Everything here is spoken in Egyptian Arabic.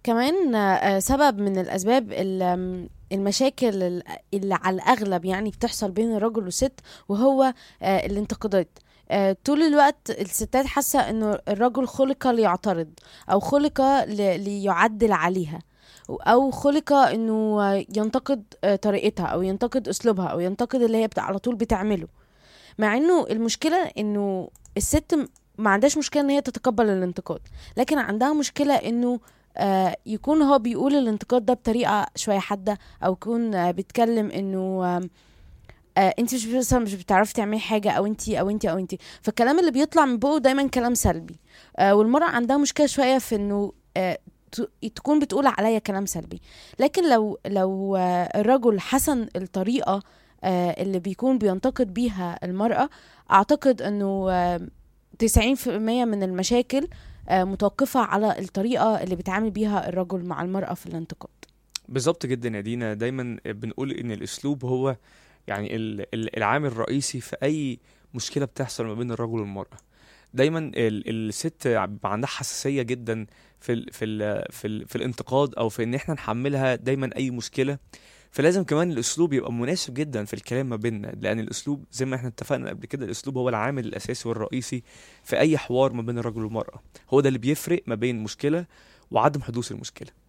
كمان آه، سبب من الأسباب ال- آم، المشاكل ال- اللي على الأغلب يعني بتحصل بين الرجل والست وهو آه، الانتقادات آه، طول الوقت الستات حاسة انه الرجل خلق ليعترض او خلق ل- ليعدل عليها او خلق انه آه، ينتقد آه، طريقتها او ينتقد اسلوبها او ينتقد اللي هي بت- على طول بتعمله مع انه المشكلة انه الست م- ما عندهاش مشكلة ان هي تتقبل الانتقاد لكن عندها مشكلة انه آه، يكون هو بيقول الانتقاد ده بطريقة شوية حادة او يكون آه، بيتكلم انه آم، آه انت مش مثلا مش بتعرفي تعملي حاجه او انت او انت او انت فالكلام اللي بيطلع من بقه دايما كلام سلبي آه والمراه عندها مشكله شويه في انه آه ت- تكون بتقول عليا كلام سلبي لكن لو لو آه الرجل حسن الطريقه آه اللي بيكون بينتقد بيها المراه اعتقد انه آه 90% من المشاكل آه متوقفه على الطريقه اللي بيتعامل بيها الرجل مع المراه في الانتقاد بالظبط جدا يا دينا دايما بنقول ان الاسلوب هو يعني ال- ال- العامل الرئيسي في اي مشكله بتحصل ما بين الرجل والمراه دايما ال- الست بيبقى عندها حساسيه جدا في ال في ال في, ال في الانتقاد او في ان احنا نحملها دايما اي مشكله فلازم كمان الاسلوب يبقى مناسب جدا في الكلام ما بيننا لان الاسلوب زي ما احنا اتفقنا قبل كده الاسلوب هو العامل الاساسي والرئيسي في اي حوار ما بين الرجل والمراه هو ده اللي بيفرق ما بين مشكله وعدم حدوث المشكله